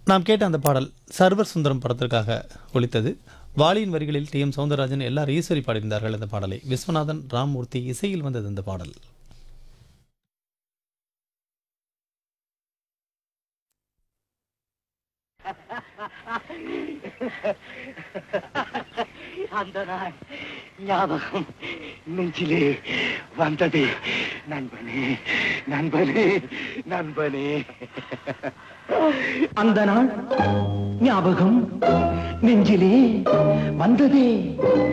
நாம் கேட்ட அந்த பாடல் சர்வர் சுந்தரம் படத்திற்காக ஒலித்தது வாலியின் வரிகளில் டி எம் சவுந்தரராஜன் எல்லார் ஈஸ்வரி பாடியிருந்தார்கள் இந்த பாடலை விஸ்வநாதன் ராம்மூர்த்தி இசையில் வந்தது இந்த பாடல் அந்த நாள் ஞாபகம் நெஞ்சிலே வந்தது நண்பனே நண்பனே நண்பனே அந்த நாள் ஞாபகம் நெஞ்சிலே வந்ததே